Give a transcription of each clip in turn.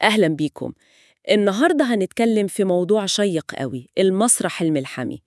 أهلا بيكم النهاردة هنتكلم في موضوع شيق قوي المسرح الملحمي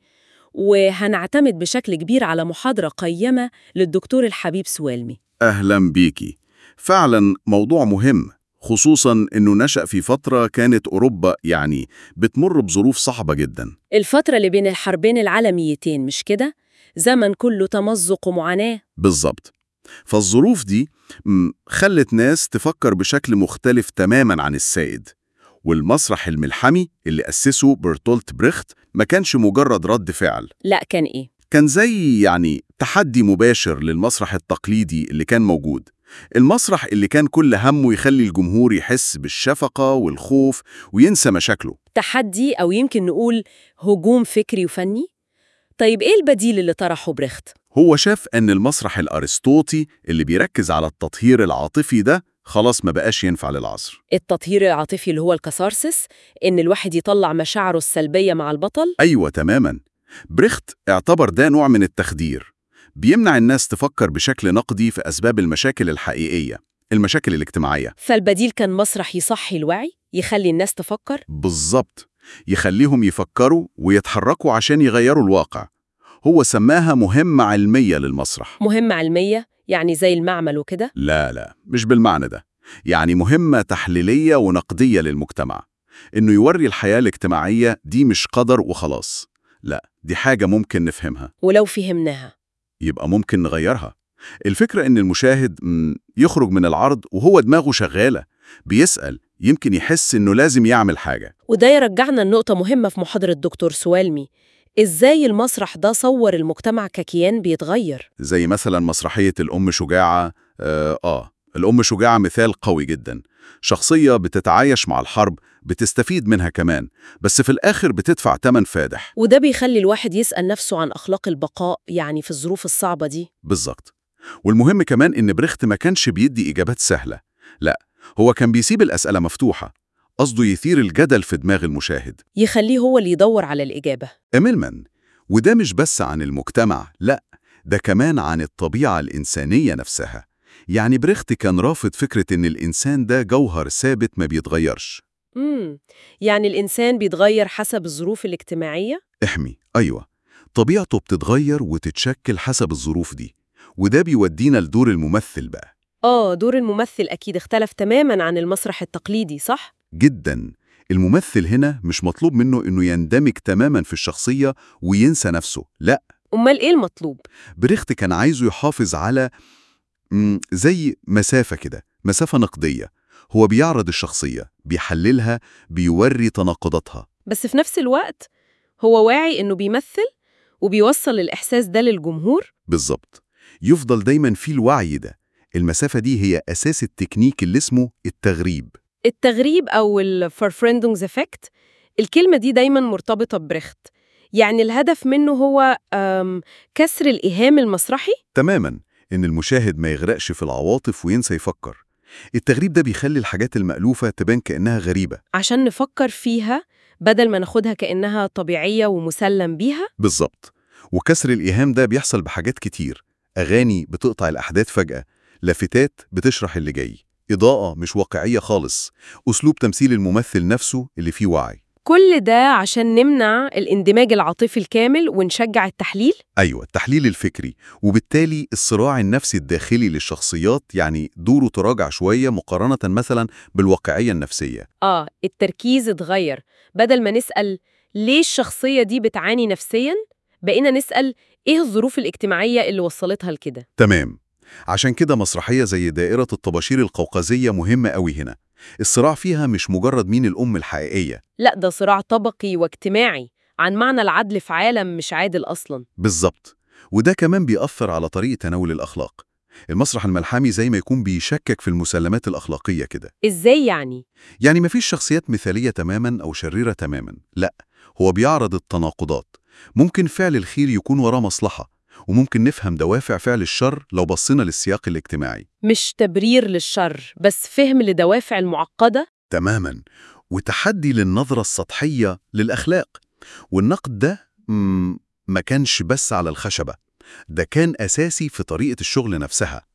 وهنعتمد بشكل كبير على محاضرة قيمة للدكتور الحبيب سوالمي أهلا بيكي فعلا موضوع مهم خصوصا أنه نشأ في فترة كانت أوروبا يعني بتمر بظروف صعبة جدا الفترة اللي بين الحربين العالميتين مش كده؟ زمن كله تمزق ومعاناة بالظبط فالظروف دي م، خلت ناس تفكر بشكل مختلف تماما عن السائد والمسرح الملحمي اللي أسسه برتولت بريخت ما كانش مجرد رد فعل لا كان إيه؟ كان زي يعني تحدي مباشر للمسرح التقليدي اللي كان موجود المسرح اللي كان كل همه يخلي الجمهور يحس بالشفقة والخوف وينسى مشاكله تحدي أو يمكن نقول هجوم فكري وفني؟ طيب إيه البديل اللي طرحه بريخت؟ هو شاف أن المسرح الأرسطوطي اللي بيركز على التطهير العاطفي ده خلاص ما بقاش ينفع للعصر التطهير العاطفي اللي هو الكثارسس إن الواحد يطلع مشاعره السلبية مع البطل أيوة تماما بريخت اعتبر ده نوع من التخدير بيمنع الناس تفكر بشكل نقدي في أسباب المشاكل الحقيقية المشاكل الاجتماعية فالبديل كان مسرح يصحي الوعي يخلي الناس تفكر بالظبط يخليهم يفكروا ويتحركوا عشان يغيروا الواقع هو سماها مهمة علمية للمسرح مهمة علمية يعني زي المعمل وكده لا لا مش بالمعنى ده يعني مهمة تحليلية ونقدية للمجتمع إنه يوري الحياة الاجتماعية دي مش قدر وخلاص لا دي حاجة ممكن نفهمها ولو فهمناها يبقى ممكن نغيرها الفكرة إن المشاهد مم، يخرج من العرض وهو دماغه شغالة بيسأل يمكن يحس إنه لازم يعمل حاجة وده يرجعنا لنقطة مهمة في محاضرة دكتور سوالمي إزاي المسرح ده صور المجتمع ككيان بيتغير زي مثلا مسرحية الأم شجاعة آه, آه الأم شجاعة مثال قوي جدا شخصية بتتعايش مع الحرب بتستفيد منها كمان بس في الآخر بتدفع تمن فادح وده بيخلي الواحد يسأل نفسه عن أخلاق البقاء يعني في الظروف الصعبة دي بالظبط والمهم كمان إن بريخت ما كانش بيدي إجابات سهلة لا هو كان بيسيب الأسئلة مفتوحة قصده يثير الجدل في دماغ المشاهد يخليه هو اللي يدور على الإجابة إميلمان وده مش بس عن المجتمع لا ده كمان عن الطبيعة الإنسانية نفسها يعني بريخت كان رافض فكرة إن الإنسان ده جوهر ثابت ما بيتغيرش امم يعني الإنسان بيتغير حسب الظروف الاجتماعية؟ احمي أيوة طبيعته بتتغير وتتشكل حسب الظروف دي وده بيودينا لدور الممثل بقى آه دور الممثل أكيد اختلف تماماً عن المسرح التقليدي صح؟ جدا الممثل هنا مش مطلوب منه إنه يندمج تماما في الشخصية وينسى نفسه لا أمال إيه المطلوب؟ بريخت كان عايزه يحافظ على مم، زي مسافة كده مسافة نقدية هو بيعرض الشخصية بيحللها بيوري تناقضاتها بس في نفس الوقت هو واعي إنه بيمثل وبيوصل الإحساس ده للجمهور بالظبط يفضل دايما في الوعي ده المسافة دي هي أساس التكنيك اللي اسمه التغريب التغريب أو الفرفرندونجز افكت الكلمة دي دايما مرتبطة ببريخت يعني الهدف منه هو أم، كسر الإيهام المسرحي تماما إن المشاهد ما يغرقش في العواطف وينسى يفكر التغريب ده بيخلي الحاجات المألوفة تبان كأنها غريبة عشان نفكر فيها بدل ما ناخدها كأنها طبيعية ومسلم بيها بالظبط وكسر الإيهام ده بيحصل بحاجات كتير أغاني بتقطع الأحداث فجأة لافتات بتشرح اللي جاي إضاءة مش واقعية خالص أسلوب تمثيل الممثل نفسه اللي فيه وعي كل ده عشان نمنع الاندماج العاطفي الكامل ونشجع التحليل أيوة التحليل الفكري وبالتالي الصراع النفسي الداخلي للشخصيات يعني دوره تراجع شوية مقارنة مثلا بالواقعية النفسية آه التركيز اتغير بدل ما نسأل ليه الشخصية دي بتعاني نفسياً بقينا نسأل إيه الظروف الاجتماعية اللي وصلتها لكده تمام عشان كده مسرحية زي دائرة الطباشير القوقازية مهمة قوي هنا الصراع فيها مش مجرد مين الأم الحقيقية لا ده صراع طبقي واجتماعي عن معنى العدل في عالم مش عادل أصلاً بالظبط وده كمان بيأثر على طريقة تناول الأخلاق المسرح الملحمي زي ما يكون بيشكك في المسلمات الأخلاقية كده إزاي يعني؟ يعني مفيش شخصيات مثالية تماما أو شريرة تماما لا هو بيعرض التناقضات ممكن فعل الخير يكون وراه مصلحة وممكن نفهم دوافع فعل الشر لو بصينا للسياق الاجتماعي مش تبرير للشر بس فهم لدوافع المعقدة تماما وتحدي للنظرة السطحية للأخلاق والنقد ده مم، ما كانش بس على الخشبة ده كان أساسي في طريقة الشغل نفسها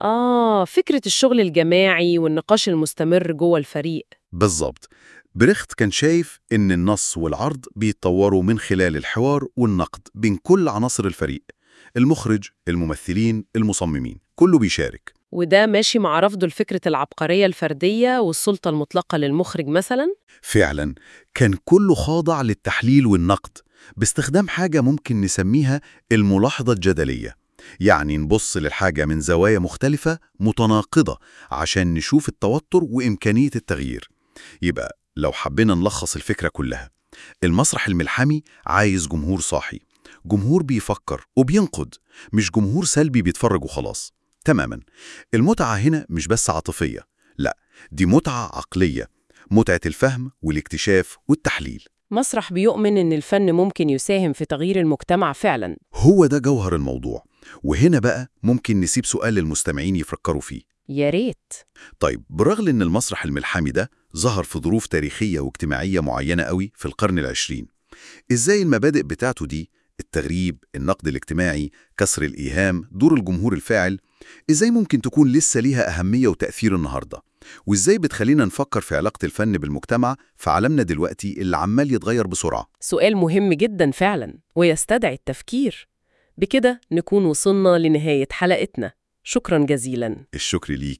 آه فكرة الشغل الجماعي والنقاش المستمر جوه الفريق بالظبط بريخت كان شايف إن النص والعرض بيتطوروا من خلال الحوار والنقد بين كل عناصر الفريق المخرج، الممثلين، المصممين كله بيشارك وده ماشي مع رفضه لفكرة العبقرية الفردية والسلطة المطلقة للمخرج مثلا فعلا كان كله خاضع للتحليل والنقد باستخدام حاجة ممكن نسميها الملاحظة الجدلية يعني نبص للحاجة من زوايا مختلفة متناقضة عشان نشوف التوتر وإمكانية التغيير يبقى لو حبينا نلخص الفكرة كلها المسرح الملحمي عايز جمهور صاحي جمهور بيفكر وبينقد مش جمهور سلبي بيتفرج وخلاص تماما المتعة هنا مش بس عاطفية لا دي متعة عقلية متعة الفهم والاكتشاف والتحليل مسرح بيؤمن إن الفن ممكن يساهم في تغيير المجتمع فعلا هو ده جوهر الموضوع وهنا بقى ممكن نسيب سؤال للمستمعين يفكروا فيه يا ريت طيب برغم ان المسرح الملحمي ده ظهر في ظروف تاريخية واجتماعية معينة قوي في القرن العشرين ازاي المبادئ بتاعته دي التغريب، النقد الاجتماعي، كسر الإيهام، دور الجمهور الفاعل ازاي ممكن تكون لسه ليها أهمية وتأثير النهاردة وازاي بتخلينا نفكر في علاقة الفن بالمجتمع في عالمنا دلوقتي اللي عمال يتغير بسرعة سؤال مهم جدا فعلا ويستدعي التفكير بكده نكون وصلنا لنهاية حلقتنا شكرا جزيلا الشكر ليك